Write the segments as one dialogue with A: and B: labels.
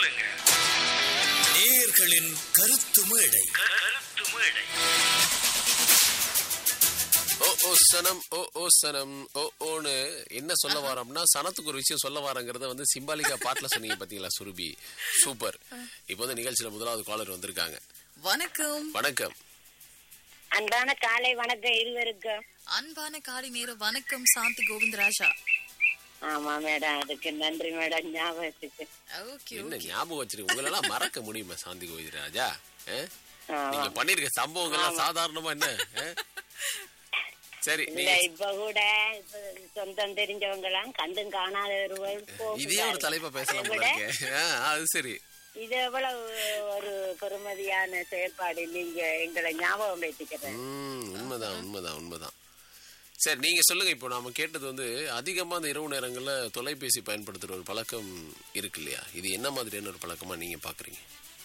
A: சொல்லுங்க
B: நேயர்களின் கருத்து மேடை
A: கருத்து மேடை
C: ஓ ஓ சனம் ஓ ஓ சனம் ஓ ஓன்னு என்ன சொல்ல வரோம்னா சனத்துக்கு ஒரு விஷயம் சொல்ல வரங்கிறத வந்து சிம்பாலிக்கா பாட்டுல சொன்னீங்க பாத்தீங்களா சுருபி சூப்பர் இப்போ வந்து நிகழ்ச்சியில முதலாவது காலர் வந்திருக்காங்க
D: வணக்கம்
C: வணக்கம்
E: அன்பான காலை வணக்கம் இருவருக்கும்
D: அன்பான காலை நேர வணக்கம் சாந்தி கோவிந்தராஜா
E: ஆமா மேடம் அதுக்கு நன்றி மேடம் ஞாபகத்துக்கு
D: ஓகே
C: என்ன ஞாபகம் வச்சிருக்கு உங்களெல்லாம் மறக்க முடியுமா சாந்தி கோவிந்த் ராஜா ஆ?
E: ஆமா.
C: நீங்க பண்ணிருக்க சம்பவங்கள்லாம் சாதாரணமா என்ன ஆ? சரி
E: இல்ல
C: நீங்க
E: இப்ப கூட இப்ப சொந்தம் தெரிஞ்சவங்க எல்லாம் கண்டும் காணாதவர்கள்
C: இதே ஒரு தலைப்பா பேசலாம் போல
E: விட
C: இருக்கே. ஆ, அது சரி
E: இது எவ்வளவு ஒரு பெருமதியான செயற்பாடு நீங்க எங்களை ஞாபகம் வைத்துக்கிறேன்
C: ம் உண்மைதான் உண்மைதான் உண்மைதான் சரி நீங்க சொல்லுங்க இப்போ நாம கேட்டது வந்து அதிகமா அந்த இரவு நேரங்கள்ல தொலைபேசி பயன்படுத்துற ஒரு பழக்கம் இருக்கு இல்லையா இது என்ன மாதிரியான ஒரு பழக்கமா நீங்க பாக்குறீங்க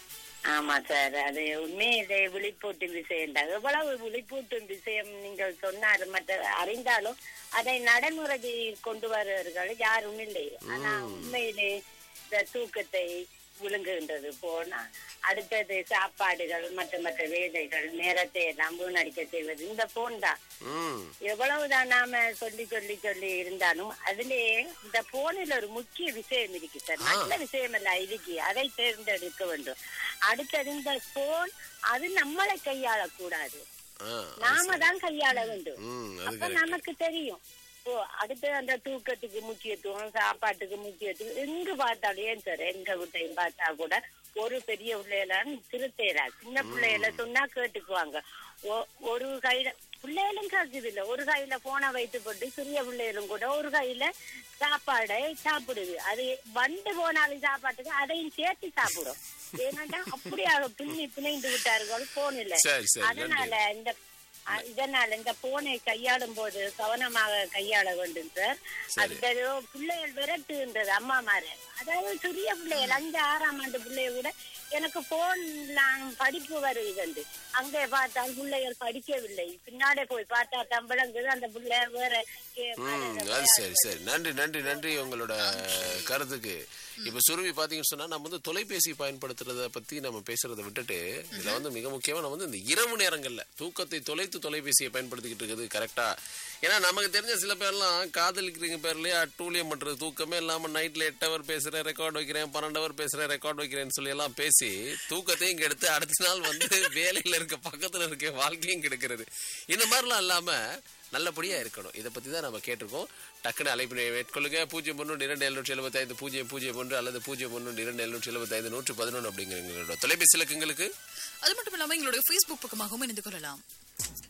E: ஆமா சார் அது உண்மையிலே விழிப்பூட்டும் விஷயம் தான் எவ்வளவு விழிப்பூட்டும் விஷயம் நீங்கள் சொன்னார் மற்ற அறிந்தாலும் அதை நடைமுறைக்கு கொண்டு வருவர்கள் யாரும் இல்லை ஆனா உண்மையிலே இந்த தூக்கத்தை விழுங்குகின்றது போனா அடுத்தது சாப்பாடுகள் மற்ற மற்ற வேலைகள் நேரத்தை எல்லாம் வீணடிக்க செய்வது இந்த போன் தான்
C: ம்
E: எவ்வளவுதான் நாம சொல்லி சொல்லி சொல்லி இருந்தாலும் அதுலயே இந்த போனில் ஒரு முக்கிய விஷயம் இருக்கு சார் நல்ல விஷயம் இல்ல இருக்கு அதை தேர்ந்தெடுக்க வேண்டும் அடுத்தது இந்த போன் அது நம்மளை கையாளக்கூடாது
C: ஆ
E: நாம தான் கையாள வேண்டும்
C: ம் அது
E: அப்ப
C: correct.
E: நமக்கு தெரியும் ஓ அடுத்து அந்த தூக்கத்துக்கு முக்கியத்துவம் சாப்பாட்டுக்கு முக்கியத்துவம் எங்க பார்த்தாலும் ஏன் சார் எங்க வீட்டையும் பார்த்தா கூட ஒரு பெரிய பிள்ளைகளாம் திருத்தேரா சின்ன பிள்ளைகள சொன்னா கேட்டுக்குவாங்க ஒ- ஒரு கையில பிள்ளைகளும் கேக்குது இல்ல ஒரு கையில போனை வைத்து போட்டு சிறிய பிள்ளைகளும் கூட ஒரு கையில சாப்பாடை சாப்பிடுது அது வந்து போனாலும் சாப்பாட்டுக்கு அதையும் சேர்த்து சாப்பிடும் ஏன்னாட்டா அப்படியாக பின்னி பிணைந்து விட்டார்கள் போனில்
C: சரி சரி நன்றி
E: அதனால இந்த அ- இதனால இந்த போனை கையாளும் போது கவனமாக கையாள வேண்டும் சார்
C: சரி.
E: அடுத்தது பிள்ளைகள் விரட்டுகின்றது அம்மா மாரு அதாவது சிறிய பிள்ளைகள் அஞ்சு ஆறாம் ஆண்டு பிள்ளைய கூட எனக்கு போன் படிப்பு வருகிறது அங்கே பார்த்தால் பிள்ளைகள் படிக்கவில்லை பின்னாடி போய் பார்த்தா தம்பளங்குது அந்த பிள்ளை வேற கே-
C: ம் அது சரி சரி நன்றி நன்றி நன்றி உங்களோட கருத்துக்கு இப்ப சுருவி பாத்தீங்கன்னு சொன்னா நம்ம வந்து தொலைபேசி பயன்படுத்துறத பத்தி நம்ம பேசுறதை விட்டுட்டு இதுல வந்து மிக முக்கியமா நம்ம வந்து இந்த இரவு நேரங்கள்ல தூக்கத்தை தொலைத்து தொலைபேசியை பயன்படுத்திக்கிட்டு இருக்குது கரெக்டா ஏன்னா நமக்கு தெரிஞ்ச சில பேர்லாம் காதலிக்கிறீங்க பேர்லயே அட்டூழியம் பண்றது தூக்கமே இல்லாம நைட்ல எட்டு ஹவர் பேசுறேன் ரெக்கார்ட் வைக்கிறேன் பன்னெண்டு ஹவர் பேசுறேன் ரெக்கார்ட் வைக்கிறேன்னு சொல்லி எல்லாம் பேசி தூக்கத்தையும் கெடுத்து அடுத்த நாள் வந்து வேலையில இருக்க பக்கத்துல இருக்க வாழ்க்கையும் கெடுக்கிறது இந்த மாதிரிலாம் இல்லாம நல்லபடியா இருக்கணும் இதை பத்தி தான் நம்ம கேட்டிருக்கோம் டக்குனு அழைப்பினை மேற்கொள்ளுங்க பூஜ்ஜியம் ஒன்று இரண்டு எழுநூற்றி எழுபத்தி ஐந்து பூஜ்ஜியம் பூஜ்ஜியம் ஒன்று அல்லது பூஜ்ஜியம் ஒன்று இரண்டு எழுநூற்றி எழுபத்தி ஐந்து நூற்றி பதினொன்று அப்படிங்கிற எங்களோட தொலைபேசி இலக்கங்களுக்கு
D: அது மட்டும் இல்லாம எங்களுடைய Facebook பக்கமாகவும் இணைந்து கொள்ளலாம்